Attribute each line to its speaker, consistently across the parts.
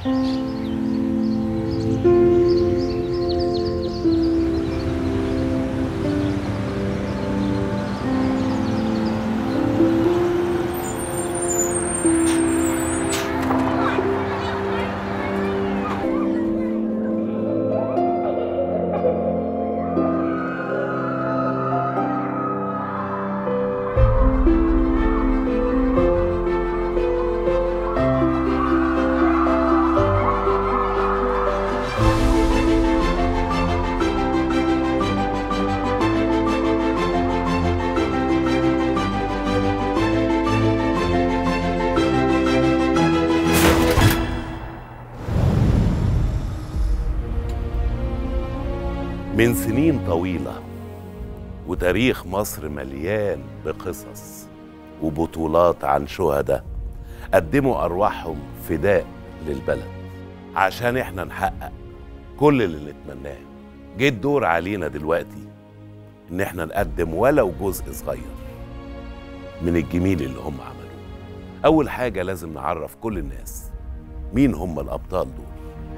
Speaker 1: من سنين طويلة وتاريخ مصر مليان بقصص وبطولات عن شهداء قدموا أرواحهم فداء للبلد عشان احنا نحقق كل اللي نتمناه جه الدور علينا دلوقتي ان احنا نقدم ولو جزء صغير من الجميل اللي هم عملوه اول حاجة لازم نعرف كل الناس مين هم الأبطال دول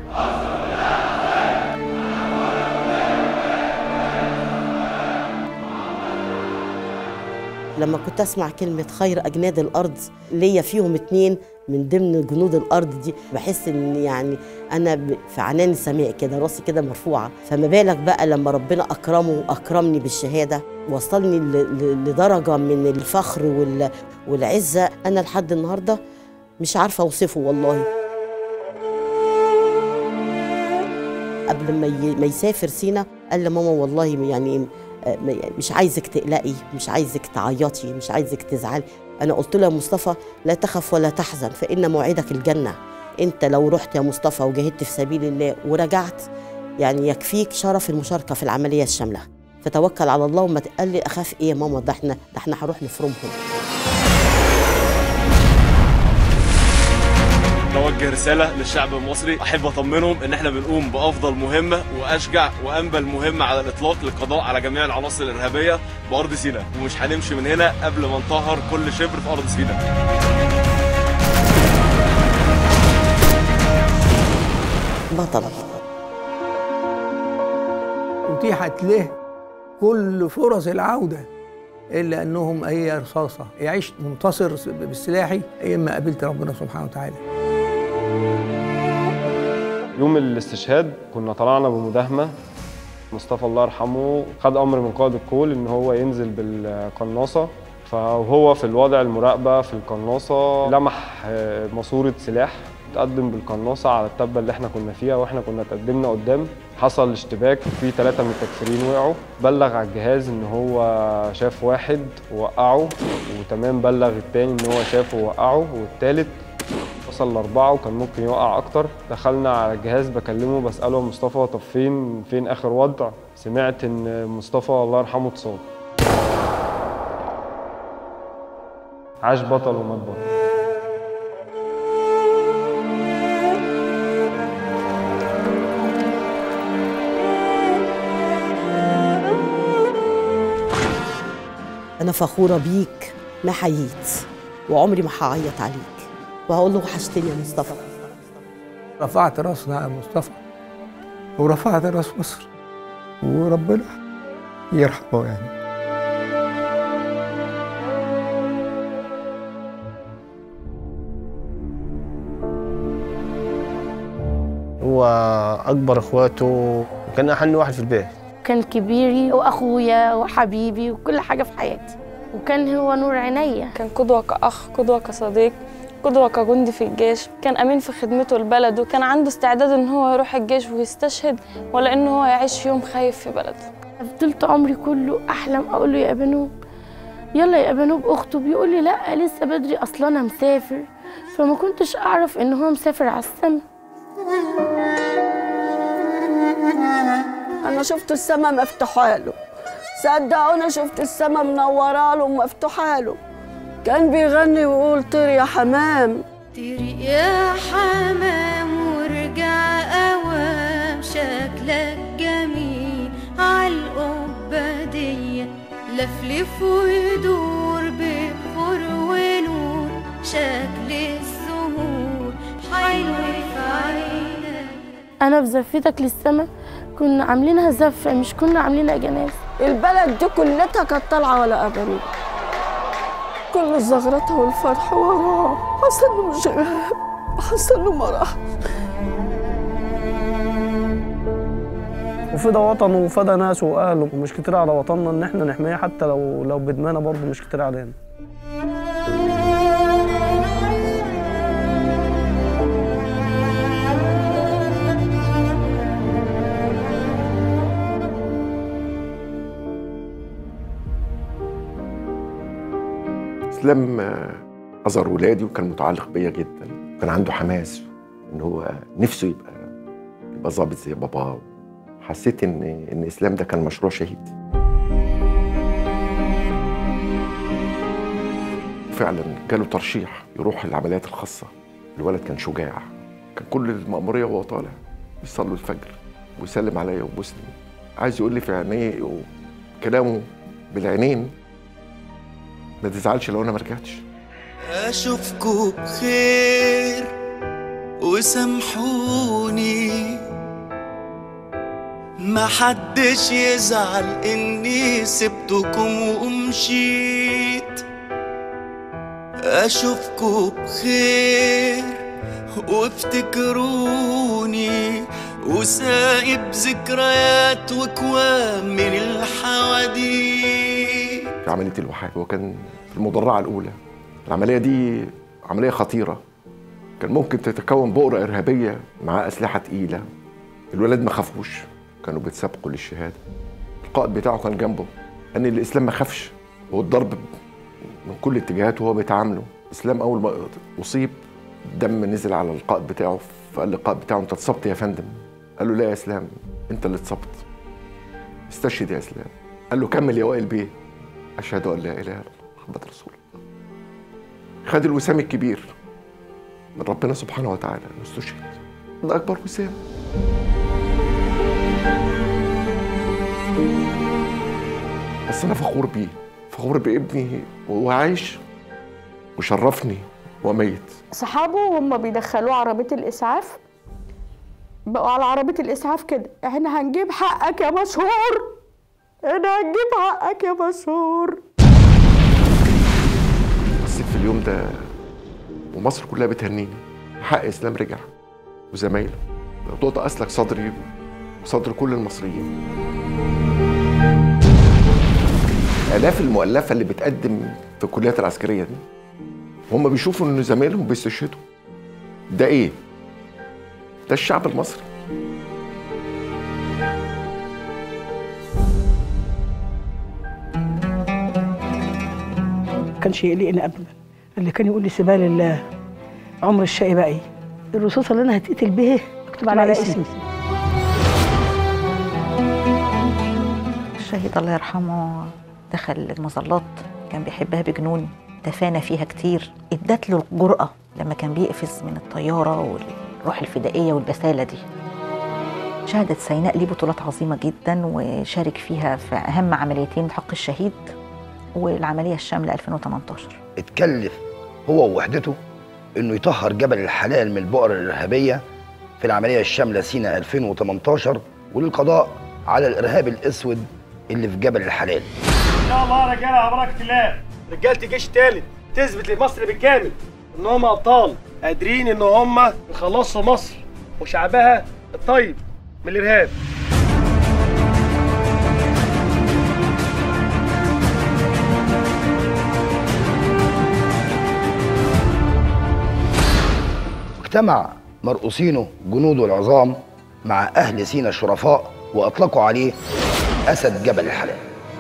Speaker 2: لما كنت اسمع كلمه خير اجناد الارض ليا فيهم اتنين من ضمن جنود الارض دي بحس ان يعني انا ب- في عنان سماء كده راسي كده مرفوعه فما بالك بقى لما ربنا اكرمه واكرمني بالشهاده وصلني ل- ل- لدرجه من الفخر وال- والعزه انا لحد النهارده مش عارفه اوصفه والله قبل ما ي- ما يسافر سينا قال لماما والله يعني آه، ما- يعني مش عايزك تقلقي مش عايزك تعيطي مش عايزك تزعلي انا قلت له يا مصطفى لا تخف ولا تحزن فان موعدك الجنه انت لو رحت يا مصطفى وجاهدت في سبيل الله ورجعت يعني يكفيك شرف المشاركه في العمليه الشامله فتوكل على الله وما تقال لي اخاف ايه يا ماما ده احنا ده احنا هنروح نفرمهم
Speaker 3: بوجه رسالة للشعب المصري أحب أطمنهم إن إحنا بنقوم بأفضل مهمة وأشجع وأنبل مهمة على الإطلاق للقضاء على جميع العناصر الإرهابية بأرض سيناء ومش هنمشي من هنا قبل ما نطهر كل شبر في أرض سيناء
Speaker 2: بطل
Speaker 4: أتيحت له كل فرص العودة إلا أنهم هي رصاصة يعيش منتصر بالسلاحي إما قابلت ربنا سبحانه وتعالى
Speaker 5: يوم الاستشهاد كنا طلعنا بمداهمة مصطفى الله يرحمه خد أمر من قائد الكول إن هو ينزل بالقناصة فهو في الوضع المراقبة في القناصة لمح آه، ماسورة سلاح تقدم بالقناصة على التبة اللي احنا كنا فيها واحنا كنا تقدمنا قدام حصل اشتباك في ثلاثة من التكفيرين وقعوا بلغ على الجهاز ان هو شاف واحد ووقعه وتمام بلغ التاني ان هو شافه ووقعه والتالت وصل لأربعة وكان ممكن يوقع أكتر دخلنا على الجهاز بكلمه بسأله يا مصطفى طب فين فين آخر وضع سمعت إن مصطفى الله يرحمه اتصاب عاش بطل ومات بطل
Speaker 2: انا فخوره بيك ما حييت وعمري ما هعيط عليك وهقول له وحشتني يا مصطفى
Speaker 4: رفعت راسنا يا مصطفى ورفعت راس مصر وربنا يرحمه يعني
Speaker 6: هو اكبر اخواته وكان احن واحد في البيت
Speaker 7: كان كبيري واخويا وحبيبي وكل حاجه في حياتي وكان هو نور عينيا
Speaker 8: كان قدوة كأخ قدوة كصديق قدوة كجندي في الجيش كان أمين في خدمته البلد وكان عنده استعداد إن هو يروح الجيش ويستشهد ولا إن هو يعيش في يوم خايف في بلده
Speaker 7: فضلت عمري كله احلم اقول له يا بنوب يلا يا بنوب اخته بيقول لي لا لسه بدري اصلا انا مسافر فما كنتش اعرف ان هو مسافر على السما
Speaker 9: انا شفت السما مفتوحه له صدقوا انا شفت السما منوره له ومفتوحه له كان بيغني ويقول طير يا حمام
Speaker 10: طير يا حمام وارجع قوام شكلك جميل عالقبة دي لفلف ويدور بخور ونور شكل الزهور حلو في عيني
Speaker 7: انا في زفتك للسما كنا عاملينها زفه مش كنا عاملينها جنازه
Speaker 9: البلد دي كلها كانت طالعه ولا ابدا كل زغرتها والفرح وراه حاسه انه مش غاب حاسه انه ما راح
Speaker 6: وفدا وطنه وفدا ناسه واهله ومش كتير على وطننا ان احنا نحميه حتى لو لو بدمانا برضه مش كتير علينا
Speaker 11: اسلام آه، أزر ولادي وكان متعلق بيا جدا كان عنده حماس ان هو نفسه يبقى يبقى ظابط زي باباه حسيت ان ان اسلام ده كان مشروع شهيد فعلا جاله ترشيح يروح العمليات الخاصه الولد كان شجاع كان كل المأمورية وهو طالع يصلوا الفجر ويسلم عليا وبوسني عايز يقول لي في عينيه وكلامه بالعينين ما تزعلش لو انا ما رجعتش
Speaker 12: أشوفكوا بخير وسامحوني ما حدش يزعل إني سبتكم ومشيت أشوفكوا بخير وافتكروني وسايب ذكريات وكوام من الحواديت
Speaker 11: في عملية الوحاة هو كان في المدرعة الأولى العملية دي عملية خطيرة كان ممكن تتكون بؤرة إرهابية مع أسلحة تقيلة الولاد ما خافوش كانوا بيتسابقوا للشهادة القائد بتاعه كان جنبه أن الإسلام ما خافش والضرب من كل اتجاهات وهو بيتعامله الإسلام أول ما أصيب الدم نزل على القائد بتاعه فقال للقائد بتاعه أنت اتصبت يا فندم قال له لا يا إسلام أنت اللي اتصبت استشهد يا إسلام قال له كمل يا وائل بيه أشهد أن لا إله إلا الله محمد رسول الله خد الوسام الكبير من ربنا سبحانه وتعالى انه استشهد ده اكبر وسام بس انا فخور بيه فخور بابني وهو عايش وشرفني وميت
Speaker 13: صحابه هم بيدخلوه عربية الإسعاف بقوا على عربية الإسعاف كده احنا هنجيب حقك يا مشهور احنا هنجيب حقك يا مشهور
Speaker 11: حسيت في اليوم ده ومصر كلها بتهنيني حق اسلام رجع وزمايله الموضوع ده اسلك صدري وصدر كل المصريين الاف المؤلفه اللي بتقدم في الكليات العسكريه دي هم بيشوفوا ان زمايلهم بيستشهدوا ده ايه ده الشعب المصري
Speaker 14: كانش يقلقني ابدا اللي كان يقول لي سيبها لله عمر الشقي بقى الرصاصه اللي انا هتقتل بيه مكتوب على اسمي
Speaker 15: الشهيد الله يرحمه دخل المظلات كان بيحبها بجنون تفانى فيها كتير ادت له الجرأة لما كان بيقفز من الطيارة والروح الفدائية والبسالة دي شهدت سيناء ليه بطولات عظيمة جدا وشارك فيها في أهم عمليتين حق الشهيد والعملية الشاملة 2018
Speaker 16: اتكلف هو ووحدته انه يطهر جبل الحلال من البؤر الارهابيه في العمليه الشامله سينا 2018 وللقضاء على الارهاب الاسود اللي في جبل الحلال.
Speaker 17: ان شاء الله يا رجاله على بركه الله رجاله الجيش الثالث تثبت لمصر بالكامل ان هم ابطال قادرين ان هم يخلصوا مصر وشعبها الطيب من الارهاب
Speaker 16: اجتمع مرؤوسينه جنوده العظام مع اهل سينا الشرفاء واطلقوا عليه اسد جبل الحلال.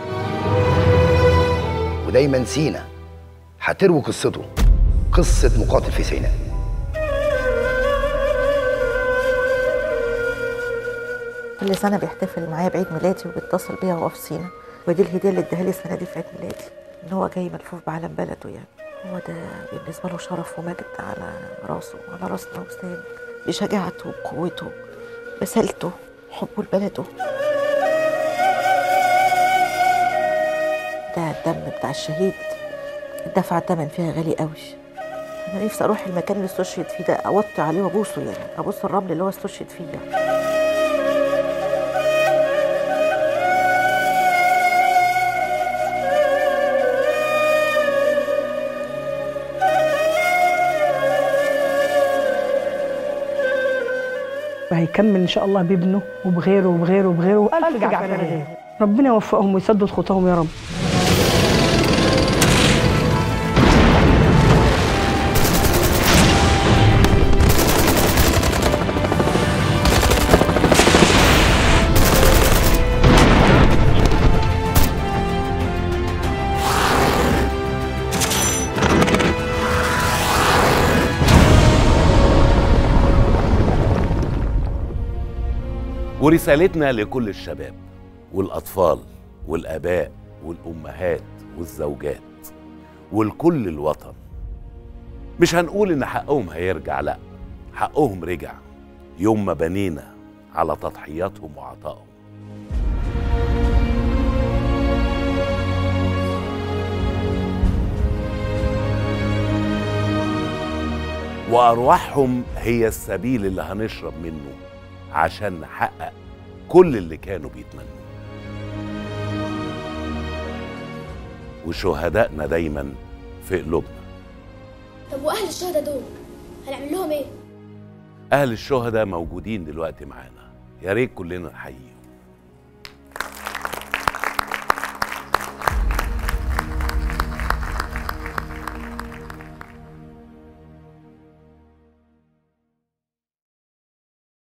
Speaker 16: ودايما سينا هتروي قصته قصه مقاتل في سيناء.
Speaker 15: كل سنة بيحتفل معايا بعيد ميلادي وبيتصل بيا وهو في سينا ودي الهدية اللي اداها لي السنة دي في عيد ميلادي إن هو جاي ملفوف بعلم بلده يعني هو ده بالنسبة له شرف ومجد على راسه وعلى راسنا وسام بشجاعته وقوته بسالته حبه لبلده ده الدم بتاع الشهيد الدفع الثمن فيها غالي قوي انا نفسي اروح المكان اللي استشهد فيه ده اوطي عليه وابوسه يعني ابوس الرمل اللي هو استشهد فيه ده
Speaker 14: وهيكمل ان شاء الله بابنه وبغيره وبغيره وبغيره والف جعفر غيره ربنا يوفقهم ويسدد خطاهم يا رب
Speaker 1: ورسالتنا لكل الشباب والأطفال والآباء والأمهات والزوجات ولكل الوطن مش هنقول إن حقهم هيرجع لأ حقهم رجع يوم ما بنينا على تضحياتهم وعطائهم وأرواحهم هي السبيل اللي هنشرب منه عشان نحقق كل اللي كانوا بيتمنوه وشهدائنا دايما في قلوبنا
Speaker 18: طب واهل الشهداء دول هنعمل لهم ايه
Speaker 1: أهل الشهداء موجودين دلوقتي معانا يا ريت كلنا نحييهم